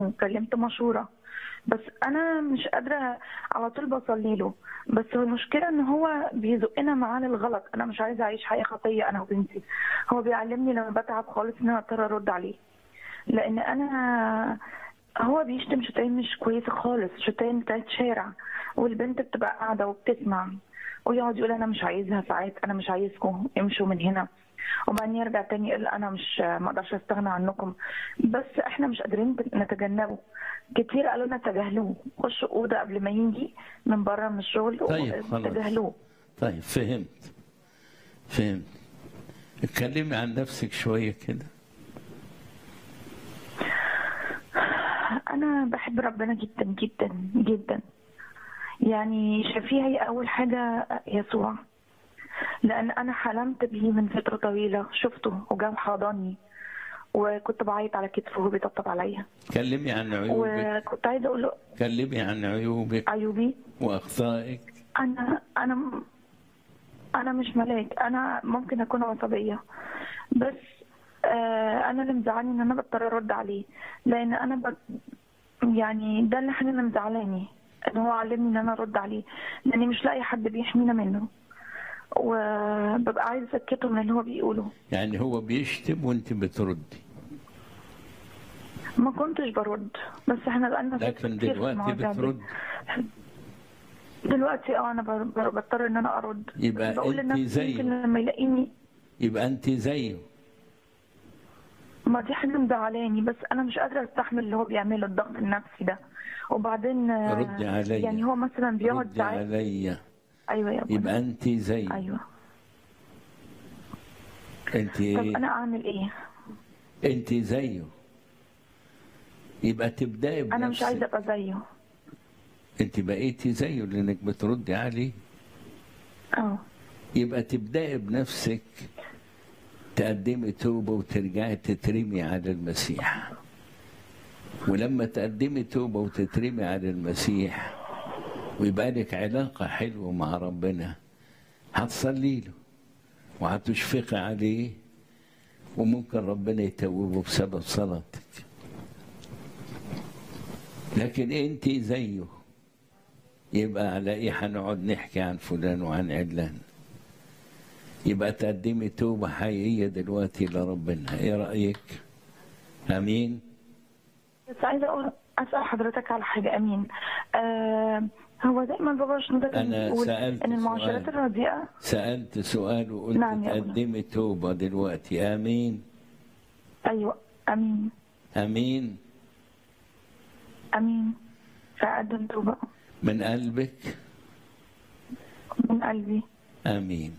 وكلمت مشورة بس أنا مش قادرة على طول بصلي له بس هو المشكلة إن هو بيزقنا معاه للغلط أنا مش عايزة أعيش حياة خطية أنا وبنتي هو بيعلمني لما بتعب خالص إن أنا أضطر أرد عليه لأن أنا هو بيشتم شتايم مش كويسة خالص شتايم بتاعت شارع والبنت بتبقى قاعدة وبتسمع ويقعد يقول أنا مش عايزها ساعات أنا مش عايزكم امشوا من هنا وبعدين يرجع تاني يقول انا مش ما اقدرش استغنى عنكم بس احنا مش قادرين نتجنبه كتير قالوا لنا تجاهلوه خشوا اوضه قبل ما يجي من بره من الشغل طيب، خلاص. تجاهلوه طيب فهمت فهمت اتكلمي عن نفسك شوية كده انا بحب ربنا جدا جدا جدا يعني شفيعي هي اول حاجه يسوع لان انا حلمت بيه من فتره طويله شفته وجاب حضني وكنت بعيط على كتفه وهو بيطبطب عليا كلمي عن عيوبك وكنت عايزه اقول له كلمي عن عيوبك ايوبي واخطائك انا انا انا مش ملاك انا ممكن اكون عصبيه بس آه انا اللي مزعلني ان انا بضطر ارد عليه لان انا ب... يعني ده اللي حاجه اللي مزعلاني ان هو علمني ان انا ارد عليه لاني مش لاقي حد بيحمينا منه وببقى عايزه اسكته من اللي هو بيقوله يعني هو بيشتم وانت بتردي ما كنتش برد بس احنا بقالنا فترة لكن كتير في دلوقتي المواضيع دي. بترد دلوقتي اه انا ب- ب- بضطر ان انا ارد يبقى بقول انت لنفسي زيه. يمكن لما يلاقيني يبقى انت زيه ما دي حاجة مزعلاني بس أنا مش قادرة أستحمل اللي هو بيعمله الضغط النفسي ده وبعدين آه، ردي عليا. يعني هو مثلا بيقعد ردي ساعات عليا أيوه يا أبونا يبقى انت زيه أيوه انت طب ايه أنا أعمل إيه؟ انت زيه يبقى تبداي بنفسك أنا مش عايزة أبقى زيه انت بقيتي زيه لانك بتردي عليه أه يبقى تبداي بنفسك تقدمي توبه وترجعي تترمي على المسيح ولما تقدمي توبه وتترمي على المسيح ويبقى لك علاقه حلوه مع ربنا هتصلي له وهتشفقي عليه وممكن ربنا يتوبه بسبب صلاتك لكن انت زيه يبقى على ايه هنقعد نحكي عن فلان وعن علان يبقى تقدمي توبة حقيقية دلوقتي لربنا ايه رأيك امين بس عايزة أقول أسأل حضرتك على حاجة أمين آه هو دايما بابا شنودة كان أنا بيقول سألت إن المعاشرات سؤال. الرديئة سألت سؤال وقلت نعم يا أبو. تقدمي توبة دلوقتي امين أيوه أمين امين أمين فأقدم توبة من قلبك من قلبي امين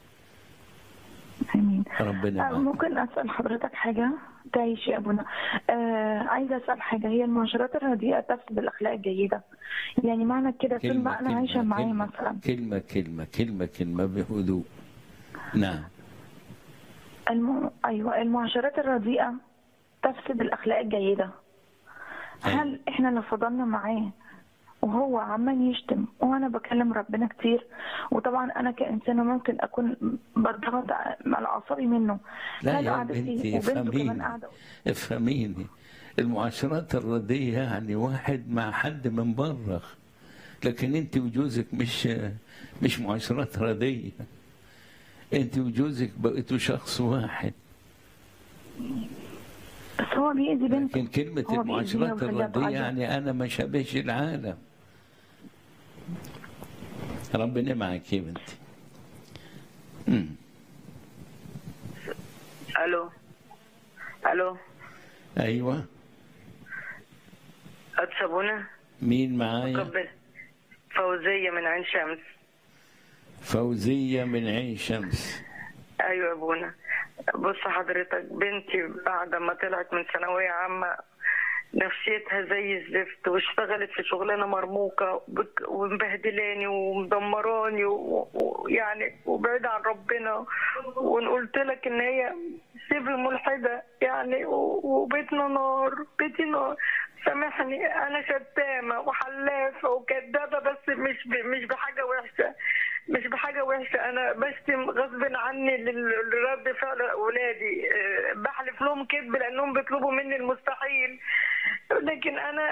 امين ربنا آه، معك ممكن اسال حضرتك حاجه تعيش يا ابونا آه عايزه اسال حاجه هي المعاشرات الرديئه تفسد الاخلاق الجيده يعني معنى كده طول ما انا عايشه معاه كلمة, مثلا كلمة كلمة كلمة كلمة بهدوء نعم الم... ايوه المعاشرات الرديئه تفسد الاخلاق الجيده هل احنا لو فضلنا معاه وهو عمال يشتم وانا بكلم ربنا كتير وطبعا انا كانسانه ممكن اكون بضغط على اعصابي منه لا هل يا قعدتي بنتي وبنته كمان افهميني قاعده افهميني المعاشرات الردية يعني واحد مع حد من بره لكن انت وجوزك مش مش معاشرات ردية انت وجوزك بقيتوا شخص واحد بس هو بيأذي بنته لكن كلمة هو المعاشرات بيأذيها ويخليها الردية تعيط. يعني أنا ما شبهش العالم ربنا معك يا بنتي مم. الو الو أيوة اتسابونا مين معايا قبل فوزية من عين شمس فوزية من عين شمس ايوه يا ابونا بص حضرتك بنتي بعد ما طلعت من ثانوية عامة نفسيتها زي الزفت واشتغلت في شغلانة مرموقة وبك- ومبهدلاني ومدمراني و- ويعني وبعيدة عن ربنا وقلت لك ان هي شبه ملحدة يعني و- وبيتنا نار بيتي نار سامحني انا شتامة وحلافة وكدابة بس مش ب- مش بحاجة وحشة مش بحاجة وحشة أنا بشتم غصب عني لل- لرد فعل أولادي أه، بحلف لهم كذب لأنهم بيطلبوا مني المستحيل لكن انا